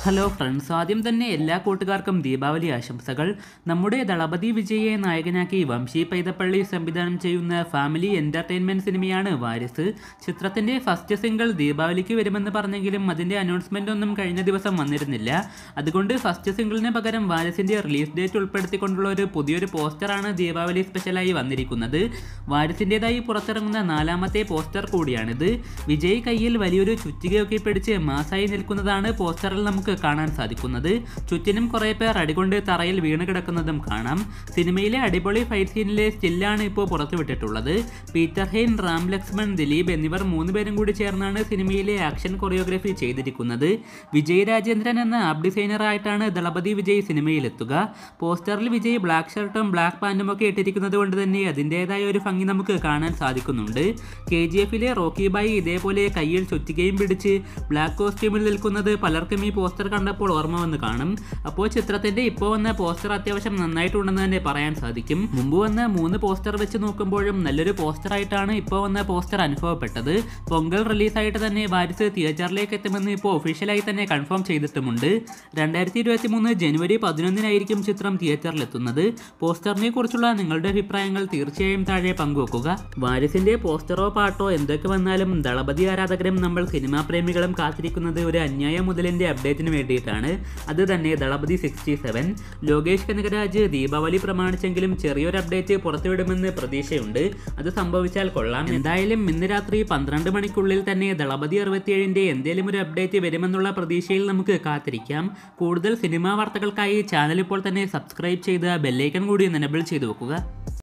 hello friends ആദ്യം തന്നെ എല്ലാ കൂട്ടുകാർക്കും ദീപാവലി ആശംസകൾ നമ്മുടെ ദളപതി വിജയെ നായകനാക്കി വംശി പൈതപ്പള്ളി സംവിധാനം ചെയ്യുന്ന ഫാമിലി എൻ്റർടൈൻമെൻറ്റ് സിനിമയാണ് വാരിസ് ചിത്രത്തിൻ്റെ ഫസ്റ്റ് സിംഗിൾ ദീപാവലിക്ക് വരുമെന്ന് പറഞ്ഞെങ്കിലും അതിൻ്റെ അനൗൺസ്മെൻ്റ് ഒന്നും കഴിഞ്ഞ ദിവസം വന്നിരുന്നില്ല അതുകൊണ്ട് ഫസ്റ്റ് സിംഗിളിന് പകരം വാരിസിൻ്റെ റിലീസ് ഡേറ്റ് ഉൾപ്പെടുത്തിക്കൊണ്ടുള്ള ഒരു പുതിയൊരു പോസ്റ്ററാണ് ദീപാവലി സ്പെഷ്യലായി വന്നിരിക്കുന്നത് വാരിസിൻ്റെതായി പുറത്തിറങ്ങുന്ന നാലാമത്തെ പോസ്റ്റർ കൂടിയാണിത് വിജയ് കയ്യിൽ വലിയൊരു ചുറ്റികയൊക്കെ പിടിച്ച് മാസായി നിൽക്കുന്നതാണ് പോസ്റ്ററിൽ നമുക്ക് കാണാൻ സാധിക്കുന്നത് ചുറ്റിനും കുറേ പേർ അടികൊണ്ട് തറയിൽ വീണ് കിടക്കുന്നതും കാണാം സിനിമയിലെ അടിപൊളി ഫൈറ്റ് സീനിലെ സ്റ്റില്ലാണ് ഇപ്പോൾ പുറത്തുവിട്ടിട്ടുള്ളത് പീറ്റർ ഹെയിൻ റാം ലക്ഷ്മൺ ദിലീപ് എന്നിവർ മൂന്ന് പേരും കൂടി ചേർന്നാണ് സിനിമയിലെ ആക്ഷൻ കൊറിയോഗ്രഫി ചെയ്തിരിക്കുന്നത് വിജയ് രാജേന്ദ്രൻ എന്ന ആപ്പ് ഡിസൈനറായിട്ടാണ് ദളപതി വിജയ് സിനിമയിലെത്തുക പോസ്റ്ററിൽ വിജയ് ബ്ലാക്ക് ഷർട്ടും ബ്ലാക്ക് പാൻറ്റും ഒക്കെ ഇട്ടിരിക്കുന്നത് കൊണ്ട് തന്നെ അതിൻ്റെതായ ഒരു ഭംഗി നമുക്ക് കാണാൻ സാധിക്കുന്നുണ്ട് കെ ജി എഫിലെ റോക്കി ബായി ഇതേപോലെ കയ്യിൽ ചുറ്റികയും പിടിച്ച് ബ്ലാക്ക് കോസ്റ്റ്യൂമിൽ നിൽക്കുന്നത് പലർക്കും ഈ പോസ്റ്റർ കണ്ടപ്പോൾ ഓർമ്മ വന്ന് കാണും അപ്പോൾ ചിത്രത്തിന്റെ ഇപ്പോൾ വന്ന പോസ്റ്റർ അത്യാവശ്യം നന്നായിട്ടുണ്ടെന്ന് തന്നെ പറയാൻ സാധിക്കും മുമ്പ് വന്ന മൂന്ന് പോസ്റ്റർ വെച്ച് നോക്കുമ്പോഴും നല്ലൊരു പോസ്റ്ററായിട്ടാണ് ഇപ്പോൾ വന്ന പോസ്റ്റർ അനുഭവപ്പെട്ടത് പൊങ്കൽ റിലീസായിട്ട് തന്നെ വാരിസ് തിയേറ്ററിലേക്ക് എത്തുമെന്ന് ഇപ്പോൾ ഒഫീഷ്യലായി തന്നെ കൺഫേം ചെയ്തിട്ടുമുണ്ട് രണ്ടായിരത്തി ഇരുപത്തി മൂന്ന് ജനുവരി പതിനൊന്നിനായിരിക്കും ചിത്രം തിയേറ്ററിലെത്തുന്നത് പോസ്റ്ററിനെ കുറിച്ചുള്ള നിങ്ങളുടെ അഭിപ്രായങ്ങൾ തീർച്ചയായും താഴെ പങ്കുവെക്കുക വാരിസിന്റെ പോസ്റ്ററോ പാട്ടോ എന്തൊക്കെ വന്നാലും ദളപതി ആരാധകരും നമ്മൾ സിനിമാ പ്രേമികളും കാത്തിരിക്കുന്നത് ഒരു അന്യായ മുതലിന്റെ അപ്ഡേറ്റിന് വേണ്ടിയിട്ടാണ് അത് തന്നെ ദളപതി സിക്സ്റ്റി സെവൻ ലോകേഷ് കനകരാജ് ദീപാവലി പ്രമാണിച്ചെങ്കിലും ചെറിയൊരു അപ്ഡേറ്റ് പുറത്തുവിടുമെന്ന് പ്രതീക്ഷയുണ്ട് അത് സംഭവിച്ചാൽ കൊള്ളാം എന്തായാലും ഇന്ന് രാത്രി പന്ത്രണ്ട് മണിക്കുള്ളിൽ തന്നെ ദളപതി അറുപത്തിയേഴിന്റെ എന്തെങ്കിലും ഒരു അപ്ഡേറ്റ് വരുമെന്നുള്ള പ്രതീക്ഷയിൽ നമുക്ക് കാത്തിരിക്കാം കൂടുതൽ സിനിമാ വാർത്തകൾക്കായി ചാനൽ ഇപ്പോൾ തന്നെ സബ്സ്ക്രൈബ് ചെയ്ത് ബെല്ലൈക്കൺ കൂടി എനബിൾ ചെയ്തു വെക്കുക